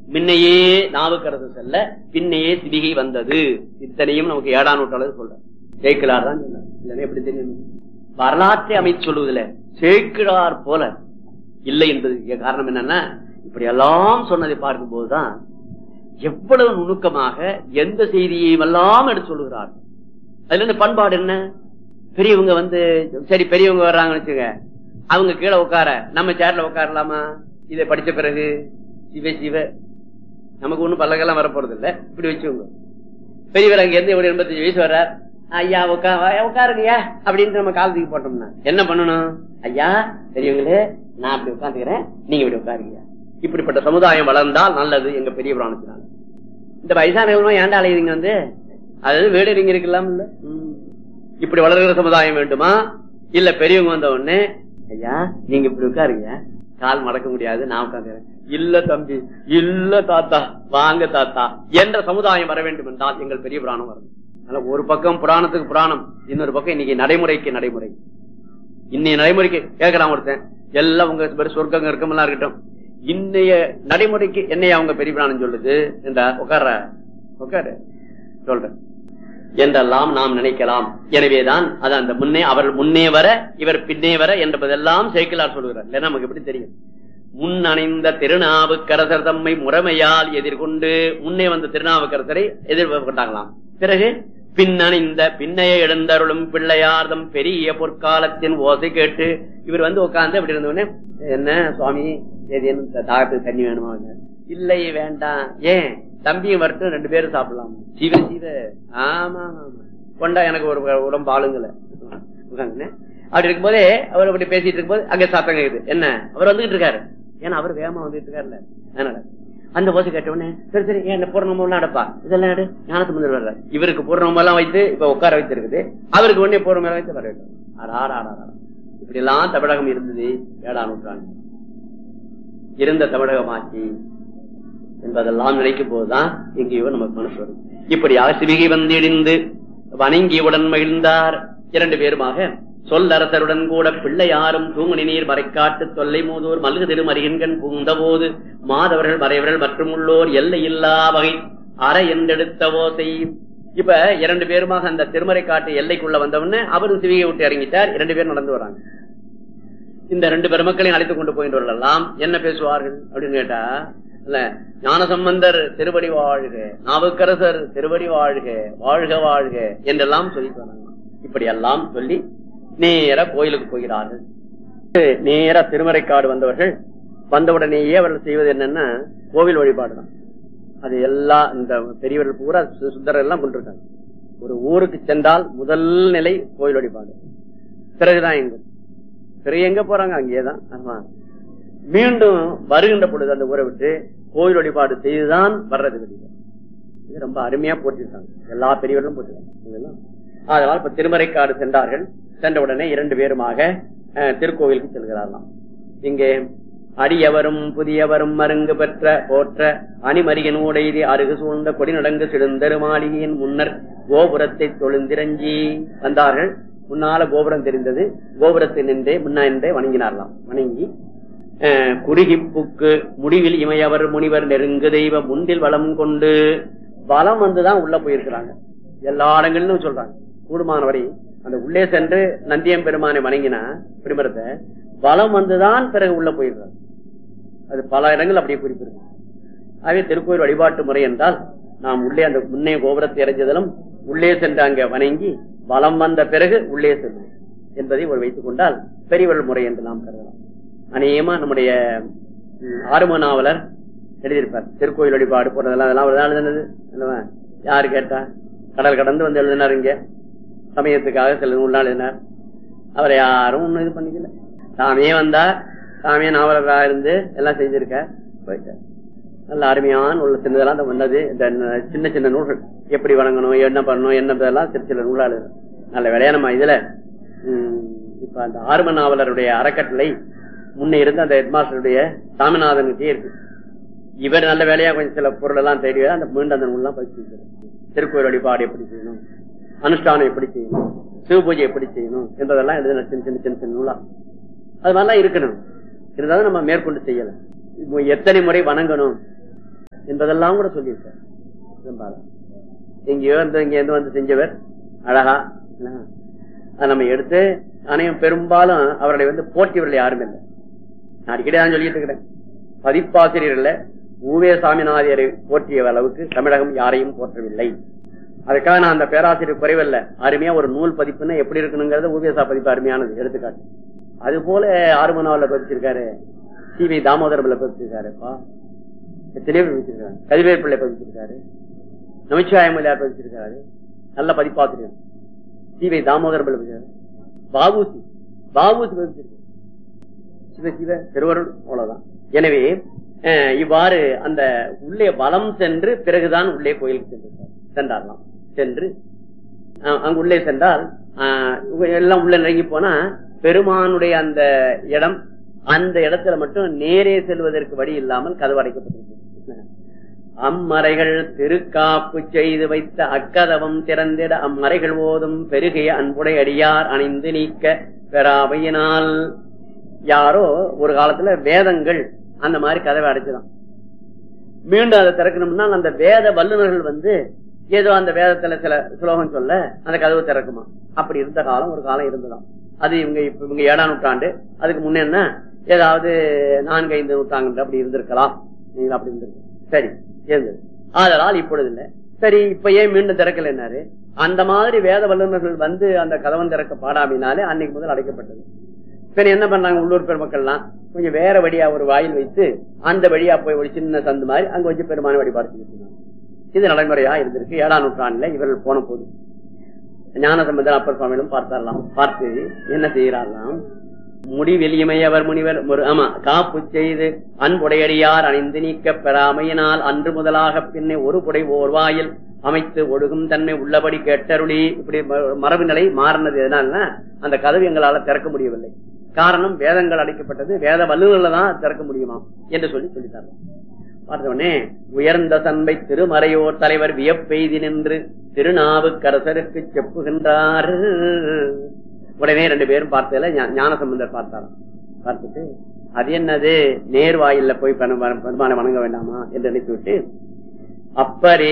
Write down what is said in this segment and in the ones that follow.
முன்னையே நாவுக்கரசு செல்ல பின்னையே சிவிகை வந்தது இத்தனையும் நமக்கு ஏழாம் நூற்றாளர் சொல்ற சேக்கிழார் தான் சொன்னார் இல்லைன்னா எப்படி தெரியும் வரலாற்றை அமைத்து சொல்லுவதில்ல சேக்கிழார் போல இல்லை என்பது காரணம் என்னன்னா இப்படி எல்லாம் சொன்னதை பார்க்கும் போதுதான் எவ்வளவு நுணுக்கமாக எந்த செய்தியையும் எல்லாம் எடுத்து சொல்லுகிறார் அதுல இருந்து பண்பாடு என்ன பெரியவங்க வந்து சரி பெரியவங்க வர்றாங்கன்னு வச்சுங்க அவங்க கீழே உட்கார நம்ம சேர்ல உட்காரலாமா இதை படிச்ச பிறகு சிவ சிவ நமக்கு ஒண்ணும் பல்லக்கெல்லாம் வரப்போறது இல்ல இப்படி வச்சுக்கோங்க பெரியவர் அங்க இருந்து ஒரு எண்பத்தஞ்சு வயசு வர்ற ஐயா உட்கா உட்காருங்கய்யா அப்படின்னு நம்ம கால் தூக்கி போட்டோம்னா என்ன பண்ணணும் ஐயா பெரியவங்களே நான் அப்படி உட்காந்துக்கிறேன் நீங்க இப்படி உட்காருங்க இப்படிப்பட்ட சமுதாயம் வளர்ந்தால் நல்லது எங்க பெரிய புராணத்தினால இந்த வயசானவங்க ஏன்டா அலையுறீங்க வந்து அதாவது வீடு இங்க இருக்கலாம் இல்ல ம். இப்படி வளர்கிற சமுதாயம் வேண்டுமா இல்ல பெரியவங்க வந்த உடனே ஐயா நீங்க இப்படி உட்காருங்க கால் மடக்க முடியாது நான் உட்காந்துறேன் இல்ல தம்பி இல்ல தாத்தா வாங்க தாத்தா என்ற சமுதாயம் வர வேண்டும் என்றால் எங்கள் பெரிய புராணம் வரணும் அதனால ஒரு பக்கம் புராணத்துக்கு புராணம் இன்னொரு பக்கம் இன்னைக்கு நடைமுறைக்கு நடைமுறை இன்னைய நடைமுறைக்கு கேட்கலாம் ஒருத்தன் எல்லாம் உங்க பேர் சொர்க்கம் இருக்கமெல்லாம் இருக்கட்டும் இன்னைய நடைமுறைக்கு என்னைய அவங்க பெரிய பிராணம் சொல்லுது என்றா உட்கார உட்காரு சொல்றேன் என்றெல்லாம் நாம் நினைக்கலாம் எனவேதான் அது அந்த முன்னே அவர் முன்னே வர இவர் பின்னே வர என்பதெல்லாம் சேக்கிலார் சொல்லுகிறார் இல்லைன்னா நமக்கு எப்படி தெரியும் முன் அணைந்த திருநாவுக்கரசர் தம்மை முறைமையால் எதிர்கொண்டு முன்னே வந்த திருநாவுக்கரசரை எதிர்கொண்டாங்களாம் பிறகு பின்னணிந்த பின்னைய எழுந்தருளும் பிள்ளையார்தம் பெரிய பொற்காலத்தின் ஓசை கேட்டு இவர் வந்து உட்கார்ந்து அப்படி இருந்தவொடனே என்ன சுவாமி ஏதேனும் தாகத்துக்கு தண்ணி வேணுமா இல்லை வேண்டாம் ஏன் தம்பியும் வரட்டும் ரெண்டு பேரும் சாப்பிடலாம் சிவ சிவ ஆமா ஆமா கொண்டா எனக்கு ஒரு உடம்பு ஆளுங்கள அப்படி இருக்கும்போதே அவர் அப்படி பேசிட்டு இருக்கும்போது அங்க சத்தம் கேக்குது என்ன அவர் வந்துகிட்டு இருக்காரு ஏன்னா அவர் வேகமா வந்துட்டு இருக்காருல்ல அதனால அந்த ஓசை கேட்ட உடனே சரி சரி ஏன் பூர்ணமும் எல்லாம் அடப்பா இதெல்லாம் எடு ஞானத்து முதல் வர்ற இவருக்கு பூர்ணமும் எல்லாம் வைத்து இப்ப உட்கார வைத்திருக்குது அவருக்கு உடனே பூர்ணம் வைத்து வர வேண்டும் அடாடா இப்படி எல்லாம் தமிழகம் இருந்தது ஏழாம் நூற்றாண்டு இருந்த தமிழகமாக்கி என்பதெல்லாம் நினைக்கும் போதுதான் எங்கேயோ நமக்கு மனசு வரும் இப்படியாக சிவிகை வந்திடிந்து வணங்கியவுடன் மகிழ்ந்தார் இரண்டு பேருமாக சொல்லரசருடன் கூட பிள்ளையாரும் தூங்குனி நீர் மறைக்காட்டு தொல்லை மூதூர் மல்கு திருமறியன்கண் புகுந்த போது மாதவர்கள் மறைவர்கள் மற்றும் உள்ளோர் எல்லை இல்லா வகை அற என்றெடுத்த ஓசை இப்ப இரண்டு பேருமாக அந்த திருமறை காட்டு எல்லைக்குள்ள வந்தவொடனே அவரும் சிவிகை விட்டு இறங்கிட்டார் இரண்டு பேரும் நடந்து வராங்க இந்த ரெண்டு பெருமக்களையும் அழைத்துக் கொண்டு போயிட்டு வரலாம் என்ன பேசுவார்கள் அப்படின்னு கேட்டா இல்ல ஞானசம்பந்தர் திருவடி வாழ்க நாவுக்கரசர் திருவடி வாழ்க வாழ்க வாழ்க என்றெல்லாம் சொல்லிட்டு வராங்க இப்படி எல்லாம் சொல்லி நேர கோயிலுக்கு போகிறார்கள் நேர திருமறைக்காடு வந்தவர்கள் வந்தவுடனேயே அவர்கள் செய்வது என்னன்னா கோவில் வழிபாடு தான் அது எல்லா இந்த பெரியவர்கள் பூரா சுந்தரர் எல்லாம் கொண்டிருக்காங்க ஒரு ஊருக்கு சென்றால் முதல் நிலை கோயில் வழிபாடு பிறகுதான் எங்க பிறகு எங்க போறாங்க அங்கேயேதான் ஆமா மீண்டும் வருகின்ற பொழுது அந்த ஊரை விட்டு கோயில் வழிபாடு செய்துதான் வர்றது வெளியே இது ரொம்ப அருமையா போட்டிருக்காங்க எல்லா பெரியவர்களும் போட்டிருக்காங்க அதனால இப்ப திருமறைக்காடு சென்றார்கள் சென்றவுடனே இரண்டு பேருமாக திருக்கோவிலுக்கு செல்கிறார்களாம் இங்கே அடியவரும் புதியவரும் மருங்கு பெற்ற போற்ற அணிமறியன் ஊடைதி அருகு சூழ்ந்த கொடிநடங்கு சிடுந்தரு மாளிகையின் முன்னர் கோபுரத்தை தொழுந்திரஞ்சி வந்தார்கள் முன்னால கோபுரம் தெரிந்தது கோபுரத்தில் நின்றே முன்னா நின்றே வணங்கினார்களாம் வணங்கி குறுகிப்புக்கு முடிவில் இமையவர் முனிவர் நெருங்கு தெய்வ முண்டில் வளம் கொண்டு வளம் வந்துதான் உள்ள போயிருக்கிறாங்க எல்லா இடங்களிலும் சொல்றாங்க கூடுமானவரை அந்த உள்ளே சென்று நந்தியம் பெருமானை வணங்கினா பிடிமரத்தை வளம் வந்துதான் பிறகு உள்ள போயிருக்கிறாங்க அது பல இடங்கள் அப்படியே குறிப்பிருக்கு ஆகவே திருக்கோயில் வழிபாட்டு முறை என்றால் நாம் உள்ளே அந்த முன்னே கோபுரத்தை இறைஞ்சதிலும் உள்ளே சென்று அங்க வணங்கி வளம் வந்த பிறகு உள்ளே செல்லும் என்பதை ஒரு வைத்துக் கொண்டால் பெரியவர்கள் முறை என்று நாம் கருதலாம் அநேகமா நம்முடைய ஆறும நாவலர் எழுதியிருப்பார் திருக்கோயில் வழிபாடு போனதெல்லாம் அதெல்லாம் ஒரு நாள் எழுதினது யாரு கேட்டா கடல் கடந்து வந்து எழுதினார் இங்க சமயத்துக்காக சில நூல் எழுதினார் அவரை யாரும் ஒன்னும் இது பண்ணிக்கல தாமே வந்தார் தாமே நாவலராக இருந்து எல்லாம் செஞ்சிருக்க போயிட்டார் நல்ல அருமையான உள்ள சின்னதெல்லாம் வந்தது இந்த சின்ன சின்ன நூல்கள் எப்படி வணங்கணும் என்ன பண்ணணும் என்ன சில சில நூலா எழுதுறோம் நல்ல விளையா நம்ம இதுல இப்ப அந்த ஆர்ம நாவலருடைய அறக்கட்டளை முன்னே இருந்த அந்த ஹெட்மாஸ்டருடைய சாமிநாதன் இருக்கு இவர் நல்ல வேலையா கொஞ்சம் சில பொருள் எல்லாம் தேடி அந்த மீண்டும் அந்த நூல்லாம் பதிச்சு திருக்கோயில் வழிபாடு எப்படி செய்யணும் அனுஷ்டானம் எப்படி செய்யணும் சிவ பூஜை எப்படி செய்யணும் என்பதெல்லாம் எழுதின சின்ன சின்ன சின்ன சின்ன நூலா அது மாதிரிலாம் இருக்கணும் இருந்தாலும் நம்ம மேற்கொண்டு செய்யலாம் எத்தனை முறை வணங்கணும் என்பதெல்லாம் கூட சொல்லியிருக்கார் சிதம்பாரா. எங்கேயோ இருந்து இங்க இருந்து வந்து செஞ்சவர் அழகா என்ன? அதை நம்ம எடுத்து ஆனையும் பெரும்பாலும் அவர்களை வந்து போற்றியவர்கள் யாரும் இல்லை நான் அடிக்கடி தான் சொல்லிட்டு இருக்கிறேன் பதிப்பாசிரியர்கள ஊவே சாமிநாதியரை போற்றிய அளவுக்கு தமிழகம் யாரையும் போற்றவில்லை அதுக்காக நான் அந்த பேராசிரியர் குறைவல்ல அருமையா ஒரு நூல் பதிப்புன்னா எப்படி இருக்கணுங்கிறத ஊவேசா பதிப்பு அருமையானது எடுத்துக்காட்டு அது போல ஆறுமனாவில் பதிச்சிருக்காரு சி வி தாமோதரபிள்ள பதிச்சிருக்காருப்பா எத்தனையோ பேர் பதிச்சிருக்காரு கதிவேல் பிள்ளை பதிச்சிருக்காரு நமச்சிவாயமலையார் பதிச்சிருக்காரு நல்ல பதிப்பாசிரியர் சி வி தாமோதர பிள்ளை பதிச்சிருக்காரு பாபுசி பாபுசி பதிச்சிருக்காரு சிவ சிவ திருவருள் அவ்வளவுதான் எனவே அஹ், இவ்வாறு அந்த உள்ளே வலம் சென்று பிறகுதான் உள்ளே கோயிலுக்கு சென்றிருக்கார் சென்றாரலாம் சென்று அஹ், அங்கு உள்ளே சென்றால் அஹ், எல்லாம் உள்ள நெருங்கி போனா பெருமானுடைய அந்த இடம் அந்த இடத்துல மட்டும் நேரே செல்வதற்கு வழி இல்லாமல் கதவு அடைக்கப்பட்டிருக்கு அம்மறைகள் திருக்காப்பு செய்து வைத்த அக்கதவம் திறந்திட அம்மறைகள் ஓதும் பெருகிய அன்புடை அடியார் அணிந்து நீக்க பெறாவையினால் யாரோ ஒரு காலத்துல வேதங்கள் அந்த மாதிரி கதவை அடைச்சுதான் மீண்டும் அதை திறக்கணும்னா அந்த வேத வல்லுநர்கள் வந்து ஏதோ அந்த வேதத்துல சில ஸ்லோகம் சொல்ல அந்த கதவு திறக்குமா அப்படி இருந்த காலம் ஒரு காலம் இருந்ததாம் அது இவங்க இப்ப இவங்க ஏழாம் நூற்றாண்டு அதுக்கு முன்ன என்ன ஏதாவது நான்கு ஐந்து நூற்றாண்டு அப்படி இருந்திருக்கலாம் நீங்க அப்படி இருந்திருக்கு சரி இருந்தது ஆதலால் இப்பொழுது இல்ல சரி இப்ப ஏன் மீண்டும் திறக்கலைன்னாரு அந்த மாதிரி வேத வல்லுநர்கள் வந்து அந்த கதவன் திறக்க பாடாமினாலே அன்னைக்கு முதல் அடைக்கப்பட்டது சரி என்ன பண்ணாங்க உள்ளூர் பெருமக்கள்லாம் கொஞ்சம் வேற வழியா ஒரு வாயில் வைத்து அந்த வழியா போய் ஒரு சின்ன சந்து மாதிரி அங்க வச்சு பெருமான வழிபாடு செஞ்சுட்டு இருந்தாங்க. இது நடைமுறையா இருந்திருக்கு ஏழாம் நூற்றாண்டுல இவர்கள் போன போது ஞான சம்பந்தன் அப்பர் சுவாமியிடம் பார்த்தாரலாம் பார்த்து என்ன செய்கிறாரலாம் முடி வெளியமையவர் முனிவர் ஒரு- ஆமா காப்பு செய்து அன்புடையடியார் அணிந்து நீக்க பெறாமையினால் அன்று முதலாக பின்னே ஒரு புடை ஓர்வாயில் அமைத்து ஒழுகும் தன்மை உள்ளபடி கேட்டருளி இப்படி ம- மரபு நிலை மாறினது எதனால்னா அந்த கதவு எங்களால திறக்க முடியவில்லை காரணம் வேதங்கள் அடைக்கப்பட்டது வேத வல்லுநர்ல தான் திறக்க முடியுமா என்று சொல்லி சொல்லித்தாங்க பார்த்தவனே உயர்ந்த தன்மை திருமறையோர் தலைவர் வியப்பெய்தி நின்று திருநாவுக்கரசருக்கு செப்புகின்றார் உடனே ரெண்டு பேரும் பார்த்ததுல ஞா- ஞான சம்பந்தர் பார்த்தாராம் பார்த்துட்டு அது என்னது நேர்வாயில்ல போய் பெருமா- பெருமானை வணங்க வேண்டாமா என்று நினைத்து விட்டு அப்பரே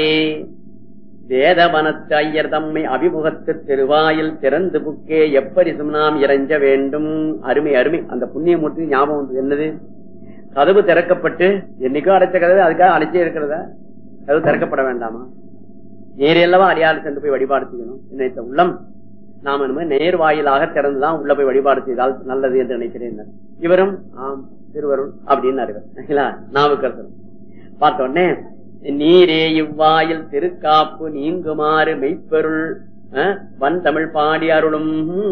வேதவனத்து ஐயர் தம்மை அபிமுகத்து திருவாயில் திறந்து புக்கே எப்படி நாம் இறைஞ்ச வேண்டும் அருமை அருமை அந்த புண்ணியமூர்த்தி ஞாபகம் வந்து என்னது கதவு திறக்கப்பட்டு என்னைக்கோ அடைச்ச கதவு அதுக்காக அடைச்சே இருக்கிறதா கதவு திறக்கப்பட வேண்டாமா நேரெல்லவா அடியாறு சென்று போய் வழிபாடு செய்யணும் நினைத்த உள்ளம் நாம இனிமே நேர் வாயிலாக திறந்துதான் உள்ள போய் வழிபாடு செய்தால் நல்லது என்று நினைக்கிறேன் இவரும் ஆம் திருவருள் அப்படின்னு நாவுக்கரசர் பார்த்த உடனே நீரே இவ்வாயில் திருக்காப்பு நீங்குமாறு மெய்ப்பொருள் அஹ், வன் தமிழ் பாடி அருளும்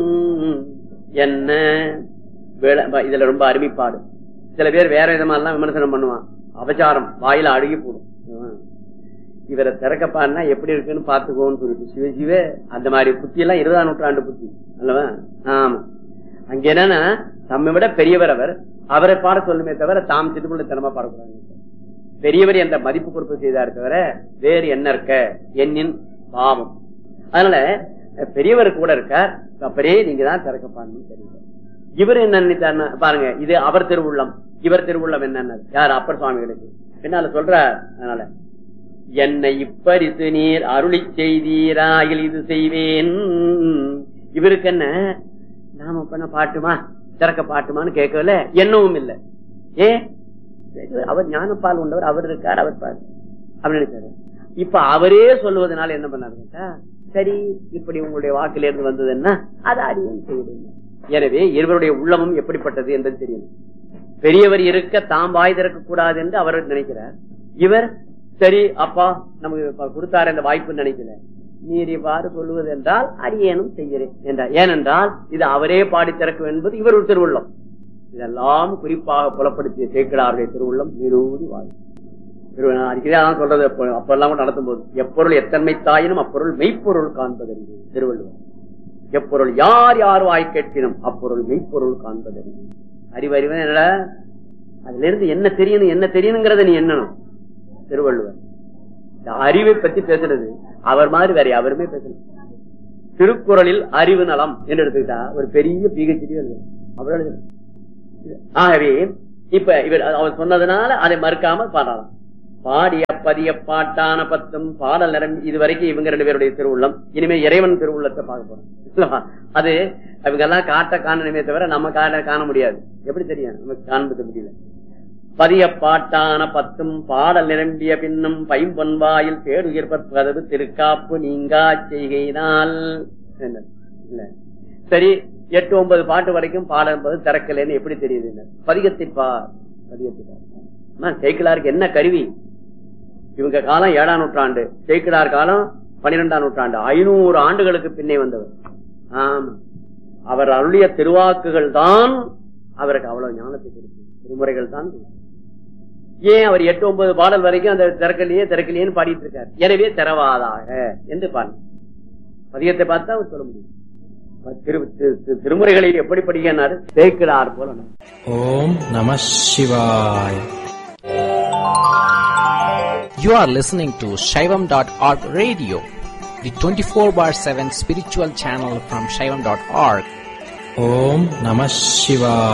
என்ன வேள- இதுல ரொம்ப அருமைப்பாடு சில பேர் வேற விதமா எல்லாம் விமர்சனம் பண்ணுவான் அபச்சாரம் வாயில அழுகி போடும் ஹம். இவரை திறக்கப்பான்னா எப்படி இருக்குன்னு பாத்துக்கோன்னு சொல்லிட்டு சிவ சிவ அந்த மாதிரி புத்தி எல்லாம் இருபதாம் நூற்றாண்டு புத்தி அல்லவா ஆமா அங்க என்னன்னா தம்மை விட பெரியவர் அவர் அவரை பாட சொல்லுமே தவிர தாம் சிறுபுள்ளத்தனமா பாடக்கூடாது பெரியவர் என்ற மதிப்பு பொறுப்பு செய்தார் தவிர வேறு என்ன இருக்க என்னின் பாவம் அதனால பெரியவர் கூட இருக்கார் அப்பரே நீங்க தான் திறக்கப்பான்னு தெரியும் இவர் என்ன நினைத்தாருன்னா பாருங்க இது அவர் திருவுள்ளம் இவர் திருவுள்ளம் என்னன்னு யார் அப்பர் சுவாமிகளுக்கு பின்னால சொல்றார் அதனால என்னை இப்பரிசு நீர் அருளி செய்தீராயில் இது செய்வேன் இவருக்கு என்ன நாம பண்ண பாட்டுமா திறக்க பாட்டுமான்னு கேட்கல என்னவும் இல்லை ஏ அவர் ஞானப்பால் உண்டவர் அவர் இருக்கார் அவர் பாரு அப்படின்னு நினைச்சாரு இப்ப அவரே சொல்லுவதனால என்ன பண்ணாரு கேட்டா சரி இப்படி உங்களுடைய வாக்குல இருந்து வந்ததுன்னா அதை அறிவும் செய்யுங்க எனவே இருவருடைய உள்ளமும் எப்படிப்பட்டது என்பது தெரியும் பெரியவர் இருக்க தாம் வாய் திறக்க கூடாது என்று அவர் நினைக்கிறார் இவர் சரி அப்பா நமக்கு இப்ப கொடுத்தாரு அந்த வாய்ப்பு நினைக்கல நீர் இவ்வாறு சொல்லுவது என்றால் அடியேனும் செய்கிறேன் என்றார் ஏனென்றால் இது அவரே பாடி திறக்க என்பது இவர் ஒரு திருவுள்ளம் இதெல்லாம் குறிப்பாக புலப்படுத்திய சேக்கிடாருடைய திருவுள்ளம் நிரூதி வாழ் அதுக்குதான் சொல்றது அப்ப அப்பெல்லாம் கூட நடத்தும் போது எப்பொருள் எத்தன்மை தாயினும் அப்பொருள் மெய்ப்பொருள் காண்பதறிவு திருவள்ளுவர் எப்பொருள் யார் யார் வாய் கேட்கினும் அப்பொருள் மெய்ப்பொருள் காண்பதறிவு அறிவு அறிவு என்னடா அதுல இருந்து என்ன தெரியணும் என்ன தெரியணுங்கிறத நீ எண்ணணும் திருவள்ளுவர் இந்த அறிவை பத்தி பேசுறது அவர் மாதிரி வேற அவருமே பேசணும் திருக்குறளில் அறிவு நலம் என்று எடுத்துக்கிட்டா ஒரு பெரிய பிஹெச்டி அவர் எழுதணும் ஆகவே இப்ப இவர் அவர் சொன்னதுனால அதை மறுக்காம பாடலாம் பாடிய பதிய பாட்டான பத்தும் பாடல் நிறம் இதுவரைக்கும் இவங்க ரெண்டு பேருடைய திருவுள்ளம் இனிமே இறைவன் திருவுள்ளத்தை பார்க்க போறோம் இல்லவா? அது அவங்க எல்லாம் காட்ட காணணுமே தவிர நம்ம காட்ட காண முடியாது எப்படி தெரியும் நமக்கு காண்பது முடியல பதிய பாட்டான பத்தும் பாடல் நிரம்பிய பின்னும் பைம்பொன்வாயில் தேடுகிற்பற் கதவு திருக்காப்பு நீங்கா செய்கையினால் என்ன? இல்ல. சரி எட்டு ஒன்பது பாட்டு வரைக்கும் பாடம் என்பது திறக்கலைன்னு எப்படி தெரியுது என்ன? பதிகத்தை பார் பதிகத்தை பார் அம்மா, சேக்கிலாருக்கு என்ன கருவி இவங்க காலம் ஏழாம் நூற்றாண்டு சேக்கிலார் காலம் பன்னிரெண்டாம் நூற்றாண்டு ஐநூறு ஆண்டுகளுக்கு பின்னே வந்தவர் ஆமா அவர் அருளிய திருவாக்குகள் தான் அவருக்கு அவ்வளவு ஞானத்தை கொடுக்கும் திருமுறைகள் தான் கொடுக்கும். ஏன் அவர் எட்டு ஒன்பது பாடல் வரைக்கும் அந்த திறக்கலையே திறக்கலையேன்னு பாடிட்டு இருக்காரு எனவே திறவாதாக என்று பாடு பதியத்தை பார்த்தா அவர் சொல்ல முடியும் திரு திரு- திரு- திருமுறைகளில் எப்படி படிக்கிறார் சேக்கிடார் போல ஓம் நம சிவாய் You are listening to Shaivam.org radio, the 24 bar 7 spiritual channel from Shaivam.org. ஓம் நம சிவாய்